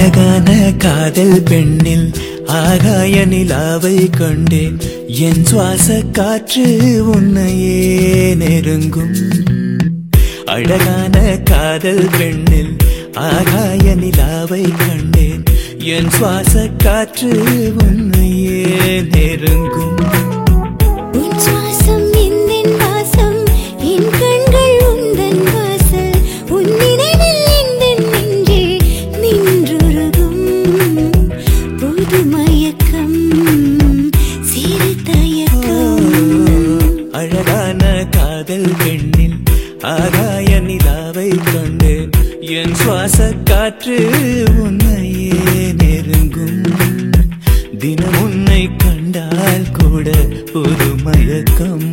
அழகான காதல் பெண்ணில் ஆகாய நிலாவை கண்டேன் என் சுவாச காற்று உன்னையே நெருங்கும் அழகான காதல் பெண்ணில் ஆகாய நிலாவை கண்டேன் என் சுவாச காற்று உன்னையே நெருங்கும் உன் சுவாசம் எந்தன் வாசம் என் கண்கள் உந்தன் வாசல் உன் நினைவில் எந்தன் நெஞ்சே நின்றுருகும் புது மயக்கம் சிறு தயக்கம் அழகான காதல் பெண்ணில் ஆகாய நிலாவை கண்டேன் என் சுவாச காற்று உன்னையே நெருங்கும் தினம் உன்னை கண்டால் கூட ஒரு மயக்கம்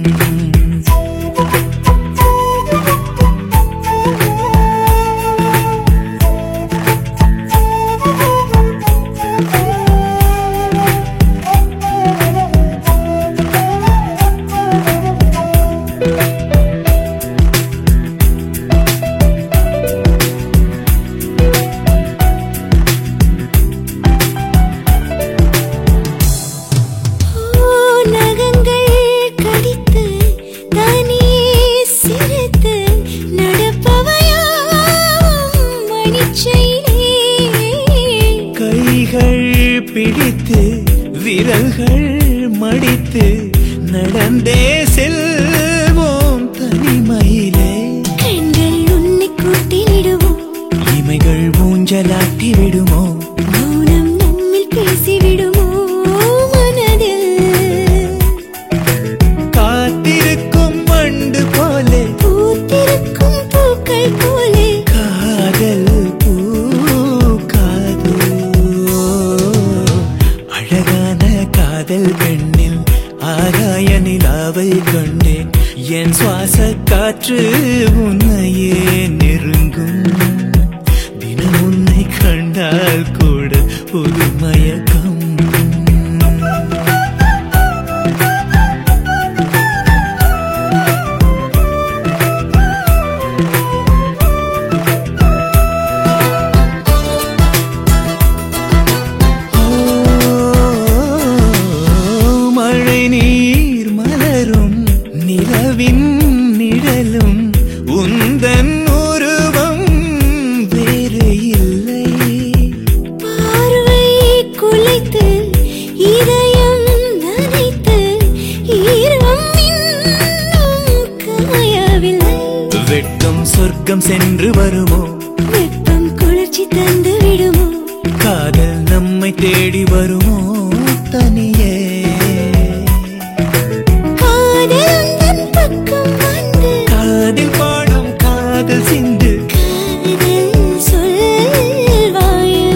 ஓ நகங்கள் கடித்து தனியே சிரித்து நடப்பவையாம் மணிச்சையிலே கைகள் பிடித்து விரல்கள் மடித்து நடந்தே செல்வோம் தனிமையிலே கண்கள் உன்னை கூட்டிலிடுவோம் இமைகள் ஊஞ்சலாட்டி விடுமோ மௌனம் நம்மில் பேசிவிடுமோ மனதில் காத்திருக்கும் வண்டு போலே பூத்திருக்கும் பூக்கள் போலே காதல் பூக்காதோ அழகான காதல் பெண்ணில் ஆகாய நிலாவை கண்டேன் என் சுவாச காற்று உன்னையே நெருங்கும் தினம் உன்னை கண்டால் கூட ஒரு மயக்கம் மழை நீர் மலரும் நிலவின் நிழலும் உந்தன் உருவம் வேறு இல்லை பார்வை குலைத்து இதயம் நனைத்து ஈரம் இன்னும் காயவில்லை வெட்கம் சொர்க்கம் சென்று வருமோ வெப்பம் குளிர்ச்சி தந்து விடுமோ காதல் நம்மை தேடி வருமோ தனியே காதல் உந்தன் பக்கம் வந்து காதில் பாடும் காதல் சிந்து காதல் சொல்வாயா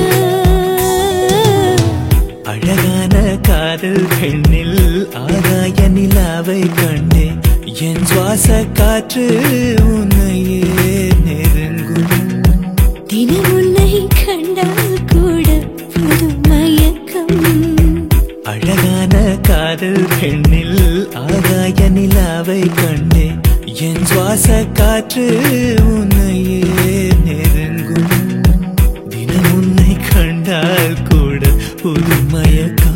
அழகான காதல் பெண்ணில் ஆகாய நிலாவை கண்டேன் என் சுவாச காற்று உன்னையே நெருங்கும் தினம் உன்னை கண்டால் கூட புது மயக்கம் அழகான காதல் பெண்ணில் ஆகாய நிலாவை கண்டேன் என் சுவாச காற்று உன்னையே நெருங்கும் தினம் உன்னை கண்டால் கூட ஒரு மயக்கம்